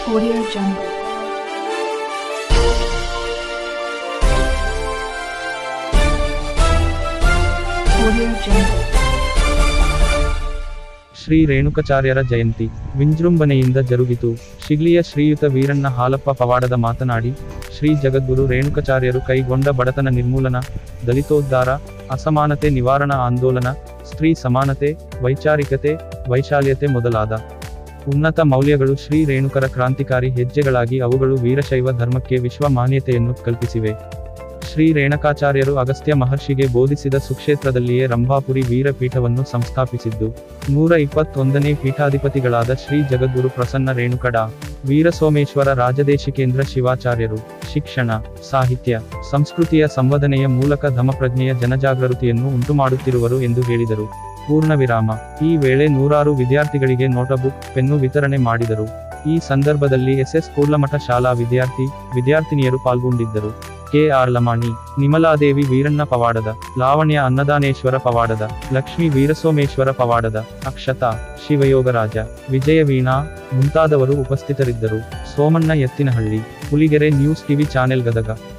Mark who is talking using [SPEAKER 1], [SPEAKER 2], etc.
[SPEAKER 1] Audio Jungle. Audio Jungle.
[SPEAKER 2] Shri ರೇಣುಕಾಚಾರ್ಯರ ಜಯಂತಿ ವಿಜೃಂಭಣೆಯಿಂದ ಜರುಗಿತು ಶಿಗ್ಲಿಯ ಶ್ರೀಯುತ ವೀರಣ್ಣ ಹಾಲಪ್ಪ ಪವಾಡದ ಮಾತನಾಡಿ ಶ್ರೀ ಜಗದ್ಗುರು ರೇಣುಕಾಚಾರ್ಯರು ಕೈಗೊಂಡ ಬಡತನ ನಿರ್ಮೂಲನ ದಲಿತೋದ್ಧಾರ ಅಸಮಾನತೆ ನಿವಾರಣಾ ಆಂದೋಲನ ಸ್ತ್ರೀ ಸಮಾನತೆ ವೈಚಾರಿಕತೆ ವೈಶಾಲ್ಯತೆ ಮೊದಲಾದ ಉನ್ನತ ಮೌಲ್ಯಗಳು ಶ್ರೀ ರೇಣುಕರ ಕ್ರಾಂತಿಕಾರಿ ಹೆಜ್ಜೆಗಳಾಗಿ ಅವುಗಳು ವೀರಶೈವ ಧರ್ಮಕ್ಕೆ ವಿಶ್ವ ಮಾನ್ಯತೆಯನ್ನು ಕಲ್ಪಿಸಿವೆ ಶ್ರೀ ರೇಣಕಾಚಾರ್ಯರು ಅಗಸ್ತ್ಯ ಮಹರ್ಷಿಗೆ ಬೋಧಿಸಿದ ಸುಕ್ಷೇತ್ರದಲ್ಲಿಯೇ ರಂಭಾಪುರಿ ವೀರಪೀಠವನ್ನು ಸಂಸ್ಥಾಪಿಸಿದ್ದು ನೂರ ಇಪ್ಪತ್ತೊಂದನೇ ಪೀಠಾಧಿಪತಿಗಳಾದ ಶ್ರೀ ಜಗದ್ಗುರು ಪ್ರಸನ್ನ ರೇಣುಕಡ ವೀರಸೋಮೇಶ್ವರ ರಾಜದೇಶಿಕೇಂದ್ರ ಶಿವಾಚಾರ್ಯರು ಶಿಕ್ಷಣ ಸಾಹಿತ್ಯ ಸಂಸ್ಕೃತಿಯ ಸಂವದನೆಯ ಮೂಲಕ ಧಮಪ್ರಜ್ಞೆಯ ಜನಜಾಗೃತಿಯನ್ನು ಉಂಟುಮಾಡುತ್ತಿರುವರು ಎಂದು ಹೇಳಿದರು ಪೂರ್ಣ ವಿರಾಮ ಈ ವೇಳೆ ನೂರಾರು ವಿದ್ಯಾರ್ಥಿಗಳಿಗೆ ನೋಟಬುಕ್ ಪೆನ್ನು ವಿತರಣೆ ಮಾಡಿದರು ಈ ಸಂದರ್ಭದಲ್ಲಿ ಎಸ್ಎಸ್ ಕೂರ್ಲಮಠ ಶಾಲಾ ವಿದ್ಯಾರ್ಥಿ ವಿದ್ಯಾರ್ಥಿನಿಯರು ಪಾಲ್ಗೊಂಡಿದ್ದರು ಕೆ ಆರ್ ಲಮಾಣಿ ನಿಮಲಾದೇವಿ ವೀರಣ್ಣ ಪವಾಡದ ಲಾವಣ್ಯ ಅನ್ನದಾನೇಶ್ವರ ಪವಾಡದ ಲಕ್ಷ್ಮೀ ವೀರಸೋಮೇಶ್ವರ ಪವಾಡದ ಅಕ್ಷತಾ ಶಿವಯೋಗರಾಜ ವಿಜಯ ವೀಣಾ ಮುಂತಾದವರು ಉಪಸ್ಥಿತರಿದ್ದರು Somanna Ettinahalli Huligere news TV channel Gadag